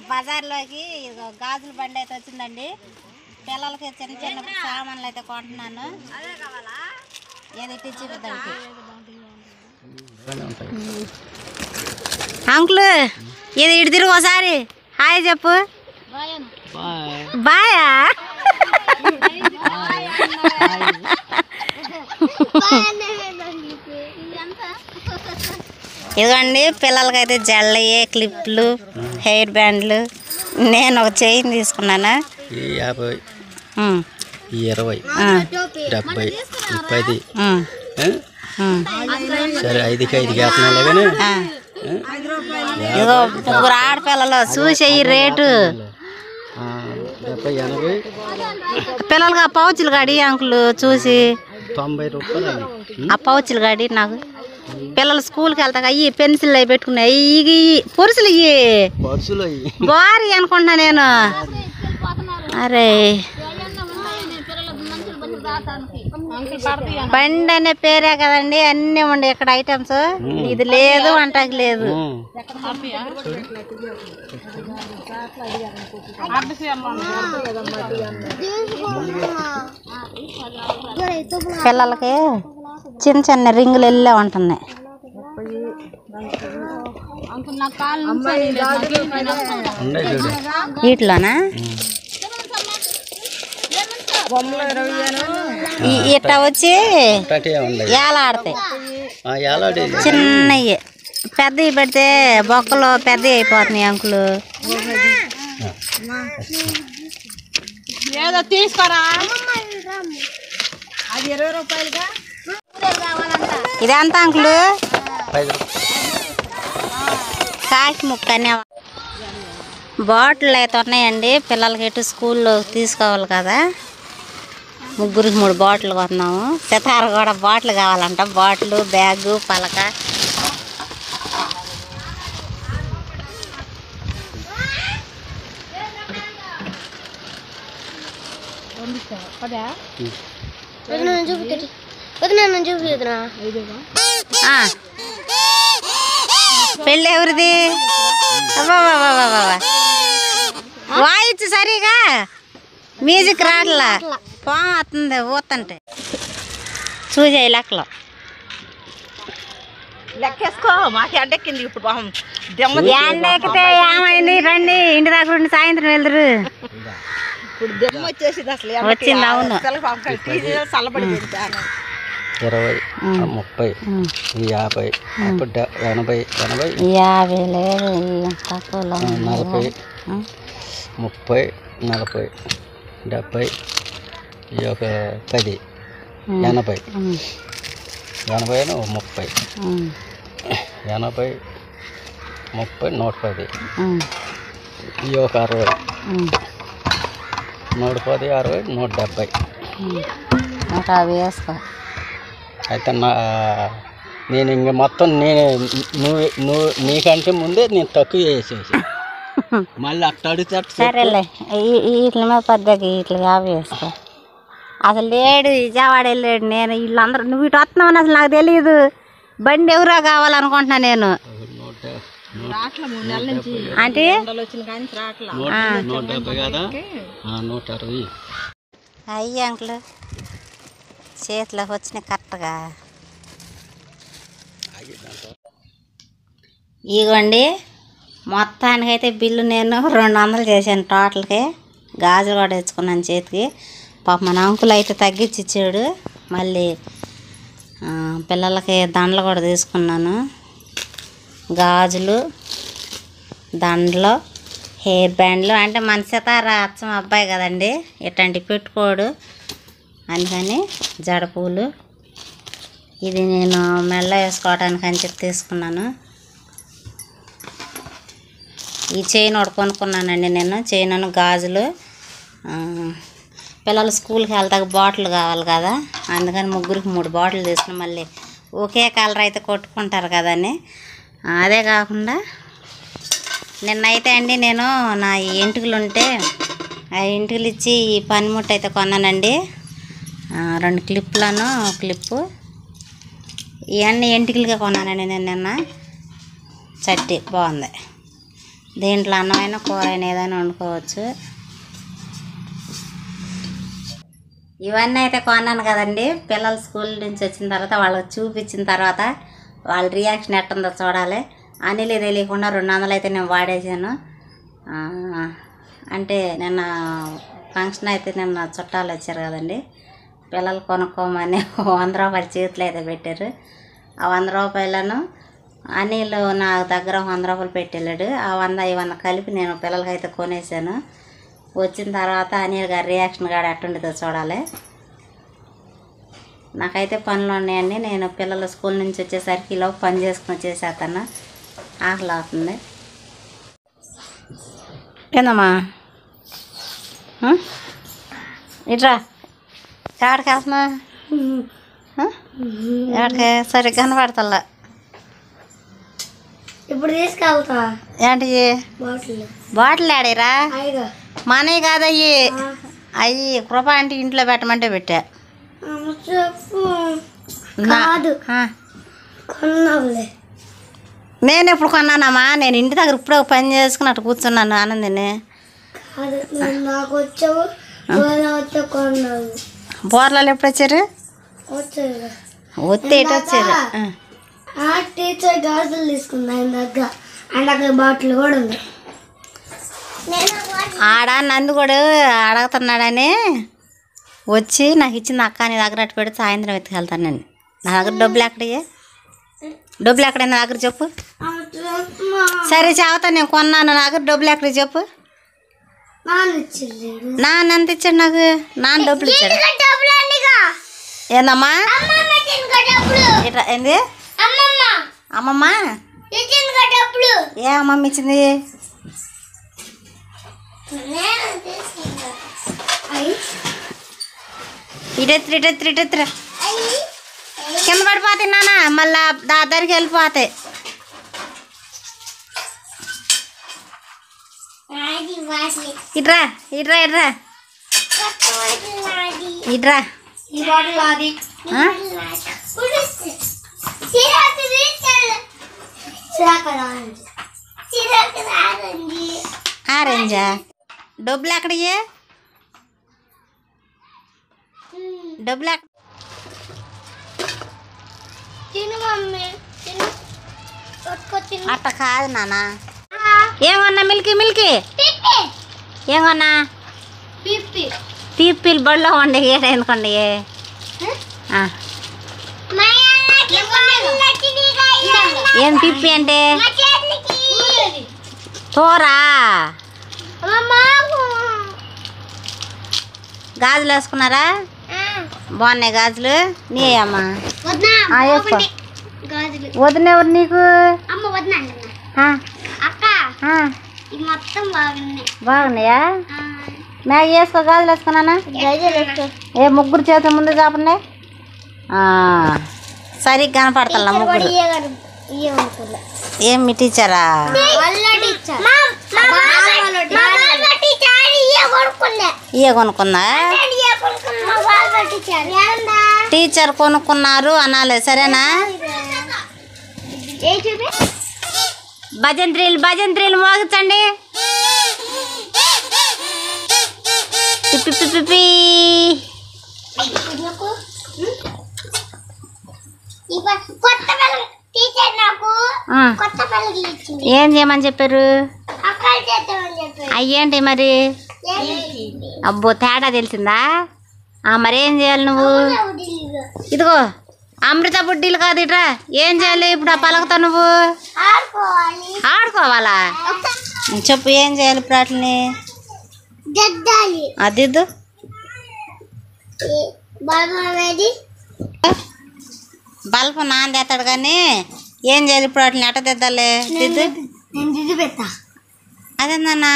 బజార్లోకి ఇదిగో గాజుల బండి అయితే వచ్చిందండి పిల్లలకి చిన్న చిన్న సామాన్లు అయితే కొంటున్నాను ఏది ఇట్టి చూపిద్దానికి అంకుల్ ఇది ఇటు తిరుగు ఒకసారి హాయ్ చెప్పు బాయా ఇదిగోండి పిల్లలకైతే జల్లయ్యే క్లిప్లు హెయిర్ బ్యాండ్లు నేను ఒక చైన్ తీసుకున్నాను ఈ యాభై ఉమ్, ఈ ఇరవై ఆ, డెబ్బై ఈ పది ఉమ్, ఆ? ఉమ్, సరే ఐదుకి ఐదుకి వేస్తున్నాలే కానీ ఆ. ఇదిగో ముగ్గురు ఆడపిల్లలు చూసే ఈ రేటు ఆ, డెబ్బై ఎనభై పిల్లలకి ఆ పౌచులు గాడి అంకులు చూసి తొంభై రూపాయలు అవి. ఆ పౌచులు గాడి నాకు పిల్లలు స్కూల్కి వెళ్తాక అయ్యి పెన్సిల్ అవి పెట్టుకున్నాయి ఇవి పురుషులు ఇవి పర్సులు అవి బారీ అనుకుంటున్నా నేను అరే బండి అనే పేరే కదండి అన్నీ ఉండే ఇక్కడ ఐటమ్స్ ఇది లేదు అంటాకి లేదు ఉమ్. పిల్లలకి చిన్న చిన్న రింగులు వెళ్ళే ఉంటున్నాయి ఉన్నాయి చూడు వీటిలోనా ఈ- ఇట్లా వచ్చి ఒకటే ఉన్నాయి ఏలాడతాయి ఆ, ఎలాడి చిన్నవి పెద్దవి పెడితే బొక్కలు పెద్దవి అయిపోతున్నాయి అంకులు ఏదో తీసుకోరా ఇది ఎంత అంకులు ఐదు రూపాయలు. కాకి ముక్క అనే బాటిల్ అయితే ఉన్నాయండి పిల్లలకి ఎటు స్కూల్లో తీసుకోవాలి కదా ముగ్గురికి మూడు బాటిల్ కొన్నాము సితార కూడా బాటిల్ కావాలంట బాటిల్ బ్యాగు పలక ఆ. పెళ్ళి ఎవరిది అబ్బబ్బబ్బబ్బబ్బ. వాయిచ్చు సరిగా మ్యూజిక్ రాట్లా పాము వస్తుంది ఊతంటే చూసే లెక్కలో లెక్కేసుకో మాకు ఎండెక్కింది ఇప్పుడు పాపం దెమ్మ ఎండెక్కితే ఏమైంది రండి ఇంటి దగ్గర ఉండి సాయంత్రం వెళ్తురు ఇప్పుడు దెమ్మ వచ్చేసింది అసలు ఎండకి. వచ్చింది, అవును. అసలు పాపం తీసి చల్లబడిపోయింది ఫ్యాన్. ఇరవై ఆ, ముప్పై ఈ యాభై అప్పుడు డె- ఎనభై ఎనభై యాభై లేదు ఈ తక్కువలో ఆ, ఉంది. నలభై ఆ, ముప్పై నలభై డెబ్బై ఈ ఒక పది ఎనభై ఉమ్, ఎనభై ముప్పై ఉమ్, ఎనభై ముప్పై నూట పది ఉమ్, ఈ ఒక అరవై ఉమ్, నూట పది అరవై నూట డెబ్బై ఉమ్. నూట యాభై వేసుకో అయితే నా నేను ఇంక మొత్తం నేను నువ్వు నువ్వు నీకంటే ముందే నేను తక్కువ చేసేసి మళ్ళీ అట్ట అడిగితే అట్ట చెప్పు. సరేలే ఈ- ఈ వీటి మీద పెద్దగా ఇట్లా యాభై వేసుకో అసలు లేడు విజయవాడ వెళ్ళాడు నేను వీళ్ళందరూ నువ్వు ఇటు వస్తున్నావని అసలు నాకు తెలియదు బండి ఎవరో కావాలనుకుంటున్నా నేను నూట రాట్ల మూడు నెలల నుంచి అంటే ఎండలు వచ్చిన కానీ రాట్ల నూట నూట డెబ్బై కదా ఆ, నూట అరవై అయ్యి అంకుల్ చేతిలోకి వచ్చిన కరెక్ట్గా ఇగోండి మొత్తానికైతే బిల్లు నేను రెండు వందలు చేశాను టోటల్కి గాజులు కూడా తెచ్చుకున్నాను చేతికి పాప మన అంకుల్ అయితే తగ్గించి ఇచ్చాడు మళ్ళీ ఆ, పిల్లలకి దండలు కూడా తీసుకున్నాను గాజులు దండలు హెయిర్ బ్యాండ్లు అంటే మన సితార అచ్చం అబ్బాయి కదండి ఇట్లాంటివి పెట్టుకోడు అందుకని జడ పూలు ఇది నేను మెల్ల వేసుకోవడానికి అని చెప్పి తీసుకున్నాను ఈ చైన్ ఒకటి కొనుక్కున్నానండి నేను చైన్ గాజులు ఆ, పిల్లలు స్కూల్కి వెళ్తాక బాటిల్ కావాలి కదా అందుకని ముగ్గురికి మూడు బాటిల్ తీసుకుని మళ్ళీ ఒకే కలర్ అయితే కొట్టుకుంటారు కదని అదే కాకుండా నిన్నైతే అండి నేను నా ఈ ఎంటుకలు ఉంటే ఆ ఎంటుకలు ఇచ్చి ఈ పనిముట్టు అయితే కొన్నానండి ఆ, రెండు క్లిప్లను క్లిప్పు ఇవన్నీ ఎంటుకలుగా కొన్నానండి నేను నిన్న చట్టి బాగుంది దీంట్లో అన్నమైన కూర అయినా ఏదైనా వండుకోవచ్చు ఇవన్నీ అయితే కొన్నాను కదండి పిల్లలు స్కూల్ నుంచి వచ్చిన తర్వాత వాళ్ళకి చూపించిన తర్వాత వాళ్ళ రియాక్షన్ ఎట్టుందో చూడాలి అనిలే తెలియకుండా రెండు వందలు అయితే నేను వాడేసాను ఆ, అంటే నిన్న ఫంక్షన్ అయితే నిన్న చుట్టాలు వచ్చారు కదండి పిల్లలు కొనుక్కోమని వంద రూపాయలు చేతులు అయితే పెట్టారు ఆ వంద రూపాయలను అనిల్ నా దగ్గర వంద రూపాయలు పెట్టెళ్ళాడు ఆ వంద ఈ వంద కలిపి నేను పిల్లలకైతే కొనేసాను వచ్చిన తర్వాత అనిల్ గారి రియాక్షన్ కాడ ఎట్టుండిదో చూడాలి నాకైతే పనులు ఉన్నాయండి నేను పిల్లలు స్కూల్ నుంచి వచ్చేసరికి ఇలా పని చేసుకుని వచ్చేసేస్తాను ఆకలి అవుతుంది ఏందమ్మా ఆ? ఇట్రా ఎక్కడికి వెళ్తున్నా ఎక్కడికి సరే కనబడతల్లా ఇప్పుడు తీసుకెళ్తా ఏంటి బాటిల్ బాటిల్ ఆడేరా అయ్యగా మనవి కాదయ్యి అయ్యి కృప అంటే ఇంట్లో పెట్టమంటే పెట్టా చెప్పు నా- కాదు. ఆ. కొన్నావులే నేను ఎప్పుడు కొన్నానమ్మా నేను ఇంటి దగ్గర ఇప్పుడే పని చేసుకుని అటు కూర్చున్నాను ఆనందిని కాదు నువ్వు నాకు వచ్చావు నువ్వు వచ్చా కొన్నావు బోర్లలో ఎప్పుడు వచ్చారు వచ్చావు ఒత్తి ఎటు వచ్చారు ఆ. ఆ టీచర్ గాజులు తీసుకుంది ఆయన దగ్గర ఆయన దగ్గర బాటిల్ కూడా ఉంది ఆడ నందు కూడా అడుగుతున్నాడని వచ్చి నాకు ఇచ్చింది అక్క నీ దగ్గర అటు పెడితే సాయంత్రం ఎత్తుకెళ్తాను నేను నా దగ్గర డబ్బులు ఎక్కడయ్యే డబ్బులు ఎక్కడ నా దగ్గర చెప్పు సరే చెబుతా నేను కొన్నాను నా దగ్గర డబ్బులు ఎక్కడ చెప్పు నాన్న ఇచ్చిర్లేడు నాన్న ఎంత ఇచ్చాడు నాకు నాన్న డబ్బులు ఇచ్చాడు డబ్బులు అన్నిగా ఏందమ్మా అమ్మమ్మ ఇచ్చింది డబ్బులు ఇట్లా ఏంది అమ్మమ్మ అమ్మమ్మ ఇచ్చింది డబ్బులు ఏ అమ్మమ్మ ఇచ్చింది నేను తీసుకుంటా అయ్యి ఇటెత్తి ఇటెత్తి ఇటెత్తిరా అయ్యి కింద పడిపోతాయి నాన్న మళ్ళా దా దగ్గరికి వెళ్ళిపోతాయి నాది వాటి ఇట్రా ఇట్రా ఇట్రా కొత్త వాటి నాది ఇట్రా ఈ బాటిల్ నాది ఆ? సిరాకు తీసుకోండి సిరాకు రాండి సిరాకు రాదండి ఆరెంజా డబ్బులు ఎక్కడయ్యే డబ్బులు ఎక్కడ తిను మమ్మీ తిను కొట్టుకో తిను అట్ట కాదు నాన్న ఏమన్నా మిల్కీ మిల్కీ పిప్పి ఏమన్నా పిప్పి పీపిల్ బడిలో ఉండే ఏడనుకోండి ఏం పిప్పి అంటే తోరా గాజులు వేసుకున్నారా బాగున్నాయి గాజులు నీ అమ్మా ఆ, వేసుకో. గాజులు వదినెవరు నీకు అమ్మ వదిన అంటున్నా ఆ, అక్క ఆ, ఇది మొత్తం బాగున్నాయి బాగున్నాయా మ్యాగీ వేసుకో గాజులు వేసుకున్నానా గజలు ఏ ముగ్గురు చేతుల ముందు చాపండి సరిగ్గా కనపడతా ముగ్గురు ఏం మీ టీచరా ఇయ్య కొనుక్కుందా టీచర్ కొనుక్కున్నారు అనాలి సరేనా భజంత్రీలు భజంత్రీలు మోగించండి పిప్పి పిప్పి పిప్పి. కొత్త పిల్లలు టీచర్ నాకు ఆ, కొత్త పిల్లలు ఇచ్చింది ఏం చేయమని చెప్పారు అక్కడ చేద్దామని చెప్పారు అయ్యేంటి మరి అబ్బో తేడా తెలిసిందా ఆ మరి ఏం చేయాలి నువ్వు ఇదిగో అమృత బుడ్డీలు కాదు ఇట్రా ఏం చేయాలి ఇప్పుడు ఆ పలకతో నువ్వు ఆడుకోవాలి ఆడుకోవాలా చెప్పు ఏం చేయాలి ఇప్పుడు వాటిని గద్దాలి అదిద్దు బలమేది బల్బ్ నాన్న తెస్తాడు కానీ ఏం చేయాలి ఇప్పుడు వాటిని ఎట్ట దిద్దాలి దిద్దు నేను దిద్దు పెట్టా అదేందన్నా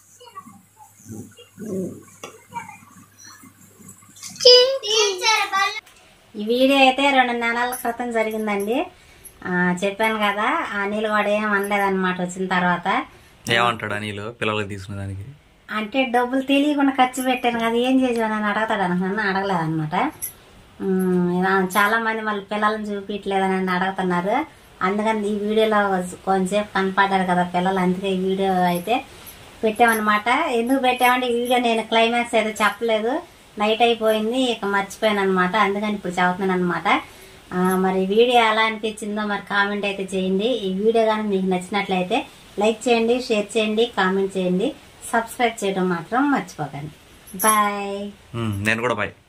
ఈ వీడియో అయితే రెండు నెలల క్రితం జరిగిందండి ఆ, చెప్పాను కదా ఆ నీళ్ళు కూడా ఏం అనలేదన్నమాట వచ్చిన తర్వాత ఏమంటాడు అనిలు పిల్లలకి తీసుకునే దానికి అంటే డబ్బులు తెలియకుండా ఖర్చు పెట్టాను కదా ఏం చేసావు అని అడగతాడు అనుకున్నా అడగలేదన్నమాట ఉమ్, ఇలా చాలా మంది మళ్ళీ పిల్లల్ని చూపించలేదని అడుగుతున్నారు అందుకని ఈ వీడియోలో కొంచెంసేపు కనపడ్డారు కదా పిల్లలు అందుకే ఈ వీడియో అయితే పెట్టామన్నమాట ఎందుకు పెట్టామంటే ఈ వీడియో నేను క్లైమాక్స్ అయితే చెప్పలేదు నైట్ అయిపోయింది ఇక మర్చిపోయాను అనమాట అందుకని ఇప్పుడు చదువుతున్నాను అనమాట మరి వీడియో ఎలా అనిపించిందో మరి కామెంట్ అయితే చేయండి ఈ వీడియో కానీ మీకు నచ్చినట్లయితే లైక్ చేయండి షేర్ చేయండి కామెంట్ చేయండి సబ్స్క్రైబ్ చేయడం మాత్రం మర్చిపోకండి బాయ్ ఉమ్, నేను కూడా బాయ్